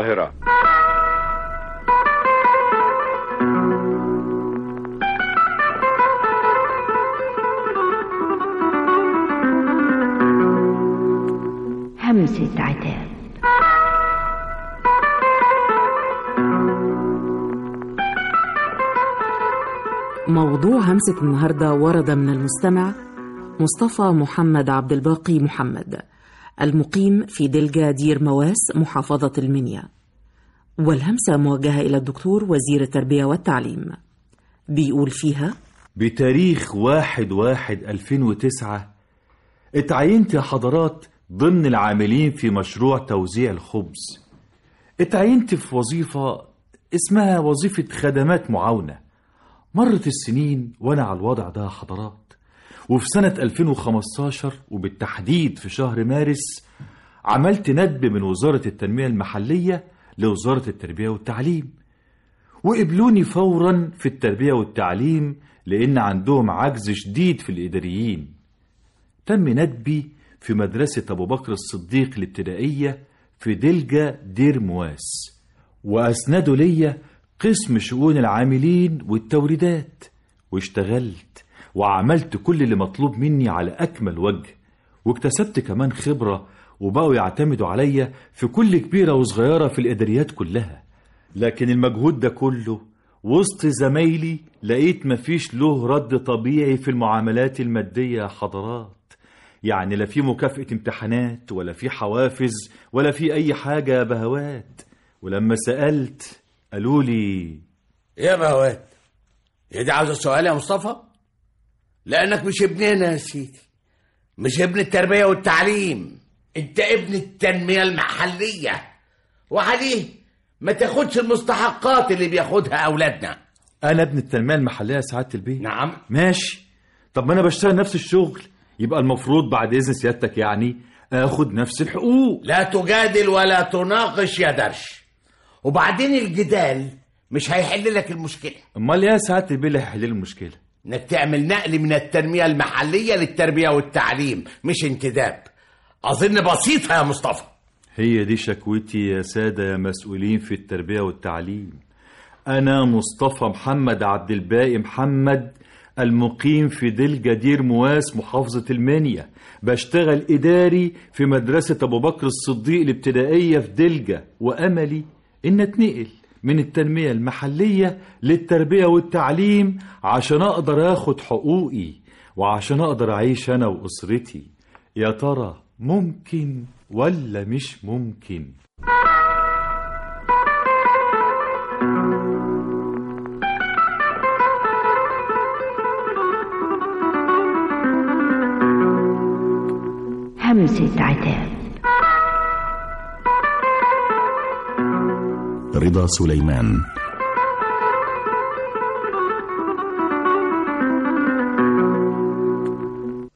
القاهرة همسة عتاب موضوع همسة النهاردة ورد من المستمع مصطفى محمد عبد الباقي محمد المقيم في دلجة دير مواس محافظة المنيا والهمسة موجهة إلى الدكتور وزير التربية والتعليم بيقول فيها بتاريخ واحد واحد 2009 اتعينت يا حضرات ضمن العاملين في مشروع توزيع الخبز اتعينت في وظيفة اسمها وظيفة خدمات معاونة مرت السنين وانا على الوضع ده يا حضرات وفي سنة 2015 وبالتحديد في شهر مارس عملت ندب من وزارة التنمية المحلية لوزارة التربية والتعليم وقبلوني فورا في التربية والتعليم لأن عندهم عجز شديد في الإداريين تم ندبي في مدرسة أبو بكر الصديق الابتدائية في دلجة دير مواس وأسندوا ليا قسم شؤون العاملين والتوريدات واشتغلت وعملت كل اللي مطلوب مني على أكمل وجه واكتسبت كمان خبرة وبقوا يعتمدوا عليا في كل كبيرة وصغيرة في الإداريات كلها لكن المجهود ده كله وسط زمايلي لقيت مفيش له رد طبيعي في المعاملات المادية يا حضرات يعني لا في مكافأة امتحانات ولا في حوافز ولا في أي حاجة يا بهوات ولما سألت قالوا لي يا بهوات هي دي عاوزة سؤال يا مصطفى لأنك مش ابننا يا سيدي مش ابن التربية والتعليم انت ابن التنمية المحلية وعليه ما تاخدش المستحقات اللي بياخدها أولادنا أنا ابن التنمية المحلية يا سعادة البيت نعم ماشي طب ما أنا بشتغل نفس الشغل يبقى المفروض بعد إذن سيادتك يعني آخد نفس الحقوق لا تجادل ولا تناقش يا درش وبعدين الجدال مش هيحل لك المشكلة أمال يا سعادة البيت اللي هيحل لي المشكلة انك تعمل نقل من التنمية المحلية للتربية والتعليم مش انتداب أظن بسيطة يا مصطفى هي دي شكوتي يا سادة يا مسؤولين في التربية والتعليم أنا مصطفى محمد عبد الباقي محمد المقيم في دلجة دير مواس محافظة المنيا بشتغل إداري في مدرسة أبو بكر الصديق الابتدائية في دلجة وأملي إن أتنقل من التنمية المحلية للتربية والتعليم عشان أقدر أخد حقوقي وعشان أقدر أعيش أنا وأسرتي يا ترى ممكن ولا مش ممكن همسة عتاب رضا سليمان